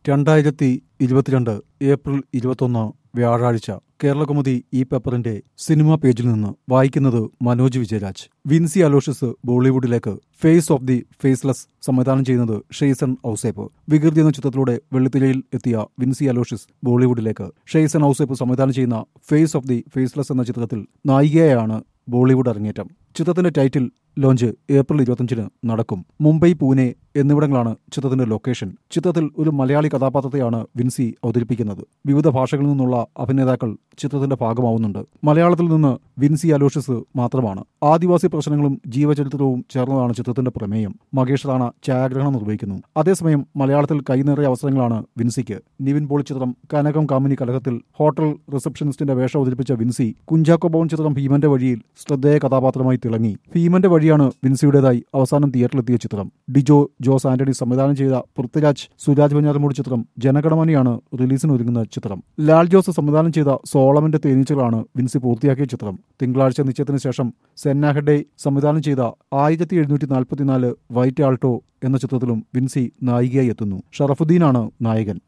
രണ്ടായിരത്തി ഇരുപത്തിരണ്ട് ഏപ്രിൽ ഇരുപത്തൊന്ന് വ്യാഴാഴ്ച കേരളകൗമുദി ഈ പേപ്പറിന്റെ സിനിമാ പേജിൽ നിന്ന് വായിക്കുന്നത് മനോജ് വിജയരാജ് വിൻസി അലോഷ്യസ് ബോളിവുഡിലേക്ക് ഫേസ് ഓഫ് ദി ഫേസ്ലെസ് സംവിധാനം ചെയ്യുന്നത് ഷെയ്സൺ ഔസേപ്പ് വികൃതി എന്ന ചിത്രത്തിലൂടെ വെള്ളിത്തിരയിൽ എത്തിയ വിൻസി അലോഷ്യസ് ബോളിവുഡിലേക്ക് ഷെയ്സൺ ഔസേപ്പ് സംവിധാനം ചെയ്യുന്ന ഫേസ് ഓഫ് ദി ഫേസ്ലെസ് എന്ന ചിത്രത്തിൽ നായികയായാണ് ബോളിവുഡ് അരങ്ങേറ്റം ചിത്രത്തിന്റെ ടൈറ്റിൽ ലോഞ്ച് ഏപ്രിൽ ഇരുപത്തിയഞ്ചിന് നടക്കും മുംബൈ പൂനെ എന്നിവിടങ്ങളാണ് ചിത്രത്തിന്റെ ലൊക്കേഷൻ ചിത്രത്തിൽ ഒരു മലയാളി കഥാപാത്രത്തെയാണ് വിൻസി അവതരിപ്പിക്കുന്നത് വിവിധ ഭാഷകളിൽ നിന്നുള്ള അഭിനേതാക്കൾ ചിത്രത്തിന്റെ ഭാഗമാവുന്നുണ്ട് മലയാളത്തിൽ നിന്ന് വിൻസി അലോഷ്യസ് മാത്രമാണ് ആദിവാസി പ്രശ്നങ്ങളും ജീവചരിത്രവും ചേർന്നതാണ് ചിത്രത്തിന്റെ പ്രമേയം മകേഷ് റാണ ഛായാഗ്രഹണം നിർവഹിക്കുന്നു അതേസമയം മലയാളത്തിൽ കൈനേറിയ അവസരങ്ങളാണ് വിൻസിക്ക് നിവിൻ പോളി ചിത്രം കനകം കാമിനി കലഹത്തിൽ ഹോട്ടൽ റിസപ്ഷനിസ്റ്റിന്റെ വേഷം അവതരിപ്പിച്ച വിൻസി കുഞ്ചാക്കോ ബോൺ ചിത്രം ഭീമന്റെ വഴിയിൽ ശ്രദ്ധേയ കഥാപാത്രമായി തിളങ്ങി ഭീമന്റെ വഴിയാണ് വിൻസിയുടേതായി അവസാനം തിയേറ്ററിലെത്തിയ ചിത്രം ഡിജോ ജോസ് ആന്റണി സംവിധാനം ചെയ്ത പൃഥ്വിരാജ് സുരാജ് വെഞ്ഞാറമൂട് ചിത്രം ജനഗണമനയാണ് റിലീസിന് ഒരുങ്ങുന്ന ചിത്രം ലാൽ ജോസ് സംവിധാനം ചെയ്ത സോളമന്റെ തേനീച്ചകളാണ് വിൻസി പൂർത്തിയാക്കിയ ചിത്രം തിങ്കളാഴ്ച നിശ്ചയത്തിന് ശേഷം സെന്ന ഹെഡെ സംവിധാനം ചെയ്ത ആയിരത്തി എഴുന്നൂറ്റി നാൽപ്പത്തിനാല് വൈറ്റ് ആൾട്ടോ എന്ന ചിത്രത്തിലും വിൻസി നായികയായി എത്തുന്നു ഷറഫുദ്ദീനാണ് നായകൻ